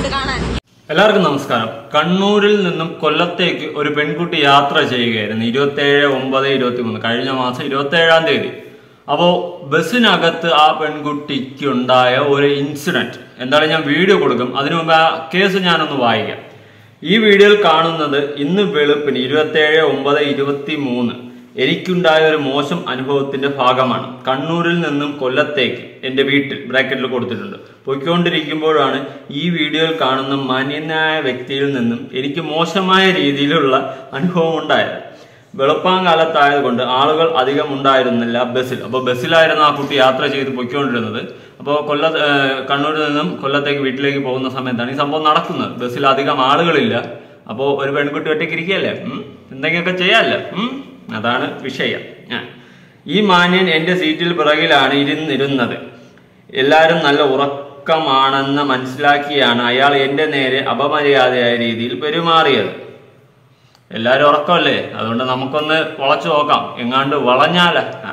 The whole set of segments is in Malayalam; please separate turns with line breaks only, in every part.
കാണാൻ
എല്ലാവർക്കും നമസ്കാരം കണ്ണൂരിൽ നിന്നും കൊല്ലത്തേക്ക് ഒരു പെൺകുട്ടി യാത്ര ചെയ്യുകയായിരുന്നു ഇരുപത്തേഴ് ഒമ്പത് ഇരുപത്തി മൂന്ന് കഴിഞ്ഞ മാസം ഇരുപത്തേഴാം തീയതി അപ്പോൾ ബസ്സിനകത്ത് ആ പെൺകുട്ടിക്ക് ഉണ്ടായ ഒരു ഇൻസിഡന്റ് എന്തായാലും ഞാൻ വീഡിയോ കൊടുക്കും അതിനു മുമ്പ് ആ കേസ് ഞാനൊന്ന് വായിക്കാം ഈ വീഡിയോയിൽ കാണുന്നത് ഇന്ന് വെളുപ്പിന് ഇരുപത്തേഴ് ഒമ്പത് ഇരുപത്തി മൂന്ന് എനിക്കുണ്ടായ ഒരു മോശം അനുഭവത്തിന്റെ ഭാഗമാണ് കണ്ണൂരിൽ നിന്നും കൊല്ലത്തേക്ക് എന്റെ വീട്ടിൽ ബ്രാക്കറ്റിൽ കൊടുത്തിട്ടുണ്ട് പൊയ്ക്കൊണ്ടിരിക്കുമ്പോഴാണ് ഈ വീഡിയോയിൽ കാണുന്ന മാന്യനായ വ്യക്തിയിൽ നിന്നും എനിക്ക് മോശമായ രീതിയിലുള്ള അനുഭവം ഉണ്ടായത് വെളുപ്പാങ്കാലത്തായതുകൊണ്ട് ആളുകൾ അധികം ഉണ്ടായിരുന്നില്ല ബസ്സിൽ അപ്പോൾ ബസ്സിലായിരുന്നു ആ കുട്ടി യാത്ര ചെയ്ത് പൊയ്ക്കൊണ്ടിരുന്നത് അപ്പോൾ കൊല്ല ഏഹ് കണ്ണൂരിൽ നിന്നും കൊല്ലത്തേക്ക് വീട്ടിലേക്ക് പോകുന്ന സമയത്താണ് ഈ സംഭവം നടക്കുന്നത് ബസ്സിൽ അധികം ആളുകളില്ല അപ്പോൾ ഒരു പെൺകുട്ടി ഒറ്റയ്ക്ക് ഇരിക്കുകയല്ലേ ഉം. എന്തെങ്കിലുമൊക്കെ ചെയ്യാമല്ലോ ഉം. അതാണ് വിഷയം ആ. ഈ മാന്യൻ എന്റെ സീറ്റിൽ പിറകിലാണ് ഇരുന്നിരുന്നത് എല്ലാവരും നല്ല ഉറക്കമാണെന്ന് മനസ്സിലാക്കിയാണ് അയാൾ എന്റെ നേരെ അപമര്യാദയായ രീതിയിൽ പെരുമാറിയത് എല്ലാവരും ഉറക്കമല്ലേ അതുകൊണ്ട് നമുക്കൊന്ന് വളച്ചു നോക്കാം എങ്ങാണ്ട് വളഞ്ഞാല ആ.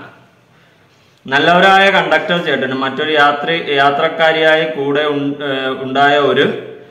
നല്ലവരായ കണ്ടക്ടർ ചേട്ടനും മറ്റൊരു യാത്ര യാത്രക്കാരിയായി കൂടെ ഉൺ- ഏഹ് ഉണ്ടായ ഒരു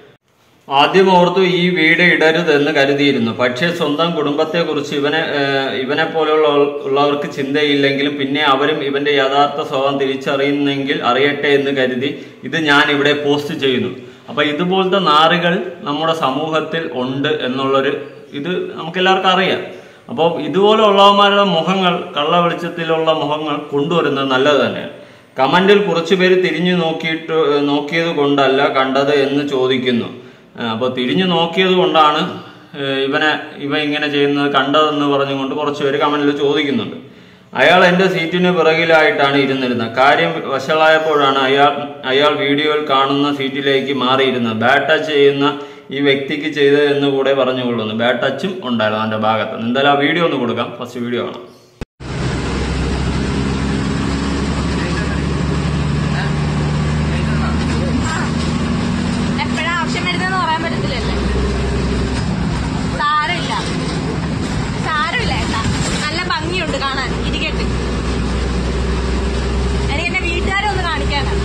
ആദ്യം ഓർത്തു ഈ വീട് ഇടരുതെന്ന് കരുതിയിരുന്നു പക്ഷേ സ്വന്തം കുടുംബത്തെ കുറിച്ച് ഇവനെ ഏഹ് ഇവനെ പോലെയുള്ള ഉള്ളവർക്ക് ചിന്തയില്ലെങ്കിലും പിന്നെ അവരും ഇവന്റെ യഥാർത്ഥ സ്വഭാവം തിരിച്ചറിയുന്നെങ്കിൽ അറിയട്ടെ എന്ന് കരുതി ഇത് ഞാൻ ഇവിടെ പോസ്റ്റ് ചെയ്യുന്നു അപ്പൊ ഇതുപോലത്തെ നാറുകൾ നമ്മുടെ സമൂഹത്തിൽ ഉണ്ട് എന്നുള്ളൊരു ഇത് നമുക്ക് എല്ലാവർക്കും അറിയാം അപ്പോൾ ഇതുപോലെ ഉള്ളവന്മാരുടെ മുഖങ്ങൾ കള്ള വെളിച്ചത്തിലുള്ള മുഖങ്ങൾ കൊണ്ടുവരുന്നത് നല്ലത് തന്നെയാണ് കമന്റിൽ കുറച്ചുപേര് തിരിഞ്ഞു നോക്കിയിട്ട് നോക്കിയത് കൊണ്ടല്ല കണ്ടത് എന്ന് ചോദിക്കുന്നു അപ്പോൾ തിരിഞ്ഞു നോക്കിയത് കൊണ്ടാണ് ഏഹ് ഇവനെ ഇവ ഇങ്ങനെ ചെയ്യുന്നത് കണ്ടതെന്ന് പറഞ്ഞുകൊണ്ട് കുറച്ച് പേര് കമന്റിൽ ചോദിക്കുന്നുണ്ട് അയാൾ എൻ്റെ സീറ്റിന് പിറകിലായിട്ടാണ് ഇരുന്നിരുന്നത് കാര്യം വഷളായപ്പോഴാണ് അയാൾ അയാൾ വീഡിയോയിൽ കാണുന്ന സീറ്റിലേക്ക് മാറിയിരുന്നത് ബാഡ് ടച്ച് ചെയ്യുന്ന ഈ വ്യക്തിക്ക് ചെയ്തത് എന്ന് കൂടെ പറഞ്ഞുകൊള്ളുന്നു ബാഡ് ടച്ചും ഉണ്ടായിരുന്നു അവൻ്റെ ഭാഗത്ത് എന്തായാലും ആ വീഡിയോ ഒന്ന് കൊടുക്കാം ഫസ്റ്റ് വീഡിയോ കാണാം
എപ്പോഴാ ആവശ്യം വരുന്നതെന്ന് പറയാൻ പറ്റത്തില്ലല്ലേ സാരമില്ല സാരമില്ല ഏട്ടാ നല്ല ഭംഗിയുണ്ട് കാണാൻ ഇരിക്കട്ടെ എനിക്ക് എന്റെ വീട്ടുകാരെ ഒന്ന് കാണിക്കാനാ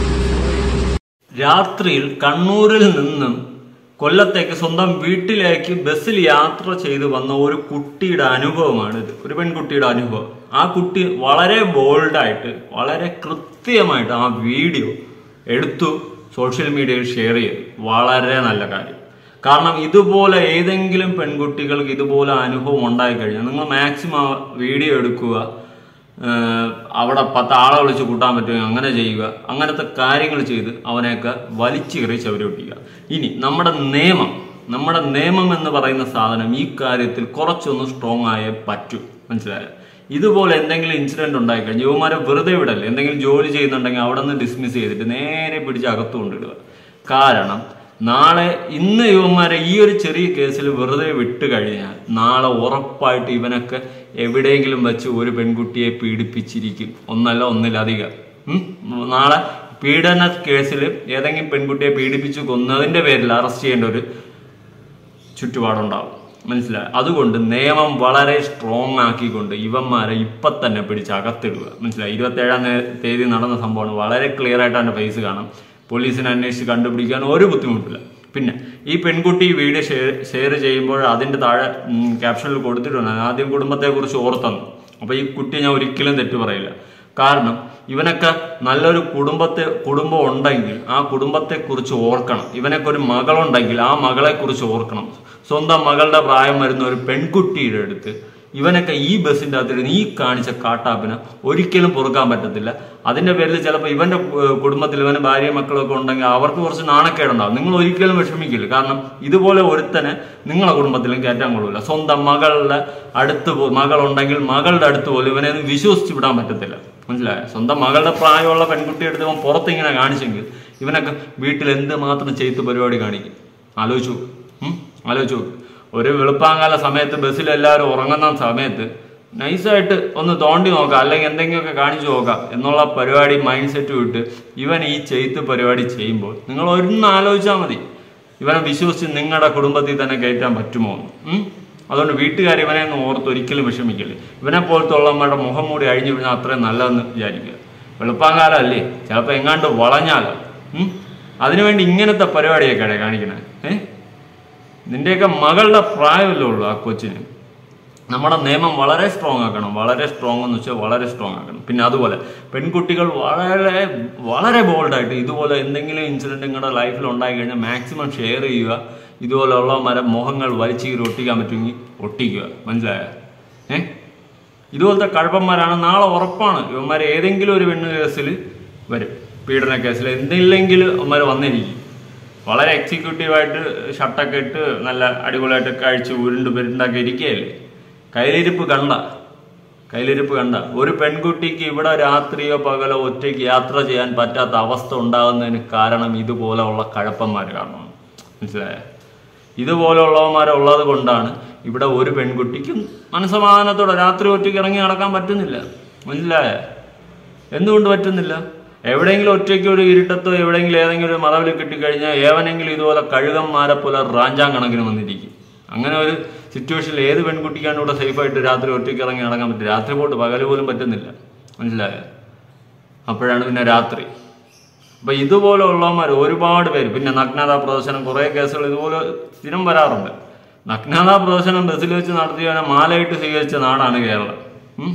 രാത്രിയിൽ കണ്ണൂരിൽ നിന്നും കൊല്ലത്തേക്ക് സ്വന്തം വീട്ടിലേക്ക് ബസ്സിൽ യാത്ര ചെയ്തു വന്ന ഒരു കുട്ടിയുടെ അനുഭവമാണിത് ഒരു പെൺകുട്ടിയുടെ അനുഭവം ആ കുട്ടി വളരെ ബോൾഡായിട്ട് വളരെ കൃത്യമായിട്ട് ആ വീഡിയോ എടുത്തു സോഷ്യൽ മീഡിയയിൽ ഷെയർ ചെയ്തു വളരെ നല്ല കാര്യം കാരണം ഇതുപോലെ ഏതെങ്കിലും പെൺകുട്ടികൾക്ക് ഇതുപോലെ അനുഭവം ഉണ്ടായി കഴിഞ്ഞാൽ നിങ്ങൾ മാക്സിമം വീഡിയോ എടുക്കുക ഏഹ് അവിടെ പത്ത് ആളെ വിളിച്ച് കൂട്ടാൻ പറ്റുമെങ്കിൽ അങ്ങനെ ചെയ്യുക അങ്ങനത്തെ കാര്യങ്ങൾ ചെയ്ത് അവനെയൊക്കെ വലിച്ചേറി ചവരൊട്ടിക്കുക ഇനി നമ്മുടെ നിയമം നമ്മുടെ നിയമം എന്ന് പറയുന്ന സാധനം ഈ കാര്യത്തിൽ കുറച്ചൊന്ന് സ്ട്രോങ് ആയേ പറ്റൂ മനസ്സിലായോ ഇതുപോലെ എന്തെങ്കിലും ഇൻസിഡന്റ് ഉണ്ടായി കഴിഞ്ഞാൽ യുവമാരെ വെറുതെ വിടല്ലേ എന്തെങ്കിലും ജോലി ചെയ്യുന്നുണ്ടെങ്കിൽ അവിടെ നിന്ന് ഡിസ്മിസ് ചെയ്തിട്ട് നേരെ പിടിച്ച് അകത്ത് കൊണ്ടിടുക കാരണം നാളെ ഇന്ന് ഇവന്മാരെ ഈ ഒരു ചെറിയ കേസിൽ വെറുതെ വിട്ട് കഴിഞ്ഞാൽ നാളെ ഉറപ്പായിട്ട് ഇവനൊക്കെ എവിടെയെങ്കിലും വെച്ച് ഒരു പെൺകുട്ടിയെ പീഡിപ്പിച്ചിരിക്കും ഒന്നല്ല ഒന്നിലധികം ഉം? നാളെ പീഡന കേസിൽ ഏതെങ്കിലും പെൺകുട്ടിയെ പീഡിപ്പിച്ച് കൊന്നതിന്റെ പേരിൽ അറസ്റ്റ് ചെയ്യേണ്ട ഒരു ചുറ്റുപാടുണ്ടാവും മനസ്സിലായി അതുകൊണ്ട് നിയമം വളരെ സ്ട്രോങ് ആക്കിക്കൊണ്ട് ഇവന്മാരെ ഇപ്പൊ തന്നെ പിടിച്ച് അകത്തിടുക മനസ്സിലായി ഇരുപത്തേഴാം തീയതി നടന്ന സംഭവമാണ് വളരെ ക്ലിയർ ആയിട്ട് അതിന്റെ ഫേസ് കാണാം പോലീസിനെ അന്വേഷിച്ച് കണ്ടുപിടിക്കാൻ ഒരു ബുദ്ധിമുട്ടില്ല പിന്നെ ഈ പെൺകുട്ടി ഈ വീഡിയോ ഷെയർ ഷെയർ ചെയ്യുമ്പോൾ അതിന്റെ താഴെ ക്യാപ്ഷനിൽ കൊടുത്തിട്ടുണ്ട് ആദ്യം കുടുംബത്തെ കുറിച്ച് ഓർത്തെന്ന് അപ്പൊ ഈ കുട്ടി ഞാൻ ഒരിക്കലും തെറ്റു പറയില്ല കാരണം ഇവനൊക്കെ നല്ലൊരു കുടുംബത്തെ കുടുംബം ഉണ്ടെങ്കിൽ ആ കുടുംബത്തെ കുറിച്ച് ഓർക്കണം ഇവനൊക്കെ ഒരു മകളുണ്ടെങ്കിൽ ആ മകളെ കുറിച്ച് ഓർക്കണം സ്വന്തം മകളുടെ പ്രായം വരുന്ന ഒരു പെൺകുട്ടിയുടെ അടുത്ത് ഇവനൊക്കെ ഈ ബസ്സിന്റെ അകത്തിരുന്ന് ഈ കാണിച്ച കാട്ടാപ്പിന് ഒരിക്കലും പൊറുക്കാൻ പറ്റത്തില്ല അതിന്റെ പേരിൽ ചിലപ്പോൾ ഇവന്റെ ഏഹ്, കുടുംബത്തിൽ ഇവന്റെ ഭാര്യ മക്കളൊക്കെ ഉണ്ടെങ്കിൽ അവർക്ക് കുറച്ച് നാണക്കേടുണ്ടാവും നിങ്ങൾ ഒരിക്കലും വിഷമിക്കില്ല കാരണം ഇതുപോലെ ഒരുത്തനെ നിങ്ങളെ കുടുംബത്തിലും കയറ്റാൻ കൊള്ളില്ല സ്വന്തം മകളുടെ അടുത്ത് പോ- മകളുണ്ടെങ്കിൽ മകളുടെ അടുത്ത് പോലും ഇവനെ ഒന്നും വിശ്വസിച്ച് വിടാൻ പറ്റത്തില്ല മനസ്സിലായോ സ്വന്തം മകളുടെ പ്രായമുള്ള പെൺകുട്ടിയുടെ അടുത്ത് ഇവൻ പുറത്തിങ്ങനെ കാണിച്ചെങ്കിൽ ഇവനൊക്കെ വീട്ടിൽ എന്ത് മാത്രം ചെയ്ത്ത് പരിപാടി കാണിക്കും ആലോചിച്ചു നോക്ക്. ഉം? ആലോചിച്ചു നോക്ക്. ഒരു വെളുപ്പാങ്കാല സമയത്ത് ബസ്സിൽ എല്ലാവരും ഉറങ്ങുന്ന സമയത്ത് നൈസായിട്ട് ഒന്ന് തോണ്ടി നോക്കാം അല്ലെങ്കിൽ എന്തെങ്കിലുമൊക്കെ കാണിച്ചു നോക്കാം എന്നുള്ള പരിപാടി മൈൻഡ് സെറ്റ് വിട്ട് ഇവൻ ഈ ചെയ്ത്ത് പരിപാടി ചെയ്യുമ്പോൾ നിങ്ങൾ ഒന്ന് ആലോചിച്ചാൽ മതി ഇവനെ വിശ്വസിച്ച് നിങ്ങളുടെ കുടുംബത്തിൽ തന്നെ കയറ്റാൻ പറ്റുമോ എന്ന് ഉം? അതുകൊണ്ട് വീട്ടുകാർ ഇവനെ ഒന്നും ഓർത്ത് ഒരിക്കലും വിഷമിക്കില്ല ഇവനെ പോലത്തെ ഉള്ളവന്മാരുടെ മുഖം മൂടി അഴിഞ്ഞു വീണാൽ അത്രയും നല്ലതെന്ന് വിചാരിക്കുക വെളുപ്പാങ്കാലം അല്ലേ ചിലപ്പോൾ എങ്ങാണ്ട് വളഞ്ഞാലോ ഉം? അതിനുവേണ്ടി ഇങ്ങനത്തെ പരിപാടിയൊക്കെയാണ് കാണിക്കുന്നത് ഏ നിന്റെയൊക്കെ മകളുടെ പ്രായമല്ലേ ഉള്ളൂ ആ കൊച്ചിന് നമ്മുടെ നിയമം വളരെ സ്ട്രോങ് ആക്കണം വളരെ സ്ട്രോങ് എന്ന് വെച്ചാൽ വളരെ സ്ട്രോങ് ആക്കണം പിന്നെ അതുപോലെ പെൺകുട്ടികൾ വളരെ വളരെ ബോൾഡായിട്ട് ഇതുപോലെ എന്തെങ്കിലും ഇൻസിഡന്റ് നിങ്ങളുടെ ലൈഫിൽ ഉണ്ടായി കഴിഞ്ഞാൽ മാക്സിമം ഷെയർ ചെയ്യുക ഇതുപോലെയുള്ളവന്മാരെ മുഖങ്ങൾ വലിച്ചീറി ഒട്ടിക്കാൻ പറ്റുമെങ്കിൽ ഒട്ടിക്കുക മനസ്സിലായോ ഏ ഇതുപോലത്തെ കഴപ്പന്മാരാണ് നാളെ ഉറപ്പാണ് ഇവന്മാർ ഏതെങ്കിലും ഒരു പെണ്ണ് കേസിൽ വരും പീഡന കേസിൽ എന്തെങ്കിലും അവന്മാർ വന്നിരിക്കും വളരെ എക്സിക്യൂട്ടീവായിട്ട് ഷർട്ടൊക്കെ ഇട്ട് നല്ല അടിപൊളിയായിട്ട് കഴിച്ച് ഉരുണ്ട് പെരുണ്ടാക്കി ഇരിക്കുകയല്ലേ കയ്യിലിരിപ്പ് കണ്ട കയ്യിലിരിപ്പ് കണ്ട ഒരു പെൺകുട്ടിക്ക് ഇവിടെ രാത്രിയോ പകലോ ഒറ്റയ്ക്ക് യാത്ര ചെയ്യാൻ പറ്റാത്ത അവസ്ഥ ഉണ്ടാകുന്നതിന് കാരണം ഇതുപോലെയുള്ള കഴപ്പന്മാർ കാരണം മനസ്സിലായോ ഇതുപോലെയുള്ളവന്മാരെ ഉള്ളത് കൊണ്ടാണ് ഇവിടെ ഒരു പെൺകുട്ടിക്കും മനസമാധാനത്തോടെ രാത്രി ഒറ്റയ്ക്ക് ഇറങ്ങി നടക്കാൻ പറ്റുന്നില്ല മനസ്സിലായ എന്തുകൊണ്ട് പറ്റുന്നില്ല എവിടെയെങ്കിലും ഒറ്റയ്ക്ക് ഒരു ഇരുട്ടത്തോ എവിടെയെങ്കിലും ഏതെങ്കിലും ഒരു മറവിൽ കിട്ടിക്കഴിഞ്ഞാൽ ഏവനെങ്കിലും ഇതുപോലെ കഴുകന്മാരെ പോലെ റാഞ്ചാൻ കണക്കിന് വന്നിരിക്കും അങ്ങനെ ഒരു സിറ്റുവേഷനിൽ ഏത് പെൺകുട്ടിക്കാണ് ഇവിടെ സേഫായിട്ട് രാത്രി ഒറ്റയ്ക്ക് ഇറങ്ങി നടക്കാൻ പറ്റും രാത്രി പോട്ട് പകല് പോലും പറ്റുന്നില്ല മനസ്സിലായോ അപ്പോഴാണ് പിന്നെ രാത്രി അപ്പൊ ഇതുപോലെ ഉള്ളവന്മാർ ഒരുപാട് പേര് പിന്നെ നഗ്നതാ പ്രദർശനം കുറെ കേസുകൾ ഇതുപോലെ സ്ഥിരം വരാറുണ്ട് നഗ്നതാ പ്രദർശനം ബസ്സിൽ വെച്ച് നടത്തിയവനെ മാലയിട്ട് സ്വീകരിച്ച നാടാണ് കേരളം ഉം.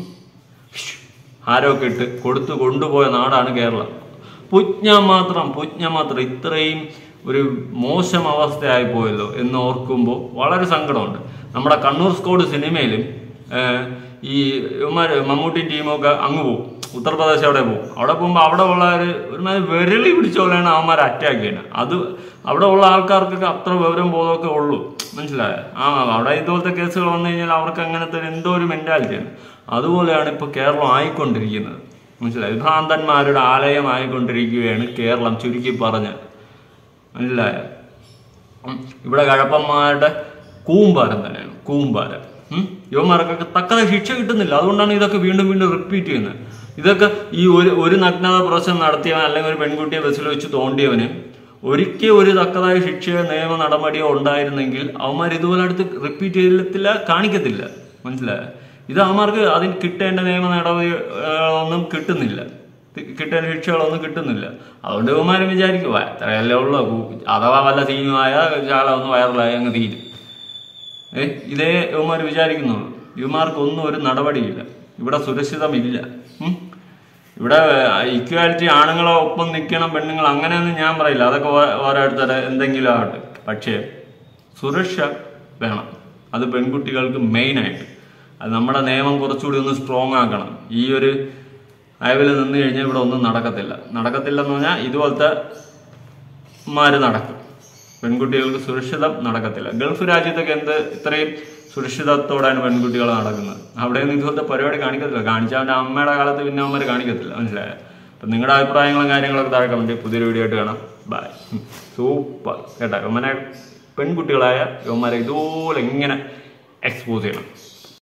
ആരൊക്കെ ഇട്ട് കൊടുത്തു കൊണ്ടുപോയ നാടാണ് കേരളം പുജ്ഞ മാത്രം പുജ്ഞ മാത്രം ഇത്രയും ഒരു മോശം അവസ്ഥയായി പോയല്ലോ എന്ന് ഓർക്കുമ്പോൾ വളരെ സങ്കടമുണ്ട് നമ്മുടെ കണ്ണൂർ സ്കോഡ് സിനിമയിലും ഏഹ്, ഈ ഇവന്മാര് മമ്മൂട്ടി ടീമൊക്കെ അങ്ങ് പോകും ഉത്തർപ്രദേശ് അവിടെ പോകും അവിടെ പോകുമ്പോൾ അവിടെ ഉള്ള ഒരു ഒരുമാതിരി വിരളി പിടിച്ച പോലെയാണ് അവന്മാർ അറ്റാക്ക് ചെയ്യുന്നത് അത് അവിടെ ഉള്ള ആൾക്കാർക്കൊക്കെ അത്ര വിവരം ബോധമൊക്കെ ഉള്ളൂ മനസ്സിലായോ ആ അവിടെ ഇതുപോലത്തെ കേസുകൾ വന്നു കഴിഞ്ഞാൽ അവർക്ക് അങ്ങനത്തെ ഒരു എന്തോ ഒരു മെന്റാലിറ്റിയാണ് അതുപോലെയാണ് ഇപ്പോൾ കേരളം ആയിക്കൊണ്ടിരിക്കുന്നത് മനസ്സിലായി ഭ്രാന്തന്മാരുടെ ആലയമായിക്കൊണ്ടിരിക്കുകയാണ് കേരളം ചുരുക്കി പറഞ്ഞാൽ മനസ്സിലായോ ഉം. ഇവിടെ കഴപ്പന്മാരുടെ കൂമ്പാരം തന്നെയാണ് കൂമ്പാരം ഉം. ഇവന്മാർക്കൊക്കെ തക്കത ശിക്ഷ കിട്ടുന്നില്ല അതുകൊണ്ടാണ് ഇതൊക്കെ വീണ്ടും വീണ്ടും റിപ്പീറ്റ് ചെയ്യുന്നത് ഇതൊക്കെ ഈ ഒരു ഒരു നഗ്നത പ്രശ്നം നടത്തിയവൻ അല്ലെങ്കിൽ ഒരു പെൺകുട്ടിയെ ബസ്സിൽ വെച്ച് തോണ്ടിയവന് ഒരിക്കൽ ഒരു തക്കതായ ശിക്ഷയോ നിയമ നടപടിയോ ഉണ്ടായിരുന്നെങ്കിൽ അവന്മാർ ഇതുപോലെ അടുത്ത് റിപ്പീറ്റ് ചെയ്യത്തില്ല കാണിക്കത്തില്ല മനസ്സിലായോ ഇത് അവന്മാർക്ക് അതിന് കിട്ടേണ്ട നിയമ നടപടികളൊന്നും കിട്ടുന്നില്ല തി- കിട്ടേണ്ട ശിക്ഷകളൊന്നും കിട്ടുന്നില്ല അതുകൊണ്ട് ഇവന്മാരും വിചാരിക്കുക എത്രയല്ലേ ഉള്ളൂ കു- അഥവാ വല്ല സീനുമായ ചാള ഒന്ന് വൈറലായി അങ്ങ് തീരും ഏ ഇതേ ഇവന്മാർ വിചാരിക്കുന്നുള്ളൂ ഇവന്മാർക്ക് ഒന്നും ഒരു നടപടിയില്ല ഇവിടെ സുരക്ഷിതമില്ല ഉം. ഇവിടെ ഇക്വാലിറ്റി ആണുങ്ങളെ ഒപ്പം നിൽക്കണം പെണ്ണുങ്ങൾ അങ്ങനെയൊന്നും ഞാൻ പറയില്ല അതൊക്കെ ഓ- ഓരോരുത്തരുടെ എന്തെങ്കിലും ആവട്ടെ പക്ഷേ സുരക്ഷ വേണം അത് പെൺകുട്ടികൾക്ക് മെയിനായിട്ട് അത് നമ്മുടെ നിയമം കുറച്ചുകൂടി ഒന്ന് സ്ട്രോങ് ആക്കണം ഈ ഒരു അയവിൽ നിന്ന് കഴിഞ്ഞാൽ ഇവിടെ ഒന്നും നടക്കത്തില്ല നടക്കത്തില്ല എന്ന് പറഞ്ഞാൽ ഇതുപോലത്തെ മാര് നടക്കും പെൺകുട്ടികൾക്ക് സുരക്ഷിതം നടക്കത്തില്ല ഗൾഫ് രാജ്യത്തൊക്കെ എന്ത് ഇത്രയും സുരക്ഷിതത്തോടെയാണ് പെൺകുട്ടികൾ നടക്കുന്നത് അവിടെയൊന്നും ഇതുപോലത്തെ പരിപാടി കാണിക്കത്തില്ല കാണിച്ചാൽ അവൻ്റെ അമ്മയുടെ കാലത്ത് പിന്നെ അവന്മാർ കാണിക്കത്തില്ല മനസ്സിലായോ അപ്പം നിങ്ങളുടെ അഭിപ്രായങ്ങളും കാര്യങ്ങളൊക്കെ താഴെ കമന്റ് പുതിയൊരു വീഡിയോ ആയിട്ട് കാണാം ബൈ സൂപ്പർ കേട്ടോ ഇവന്മാരെ പെൺകുട്ടികളായ ഇവന്മാരെ ഇതുപോലെ ഇങ്ങനെ എക്സ്പോസ് ചെയ്യണം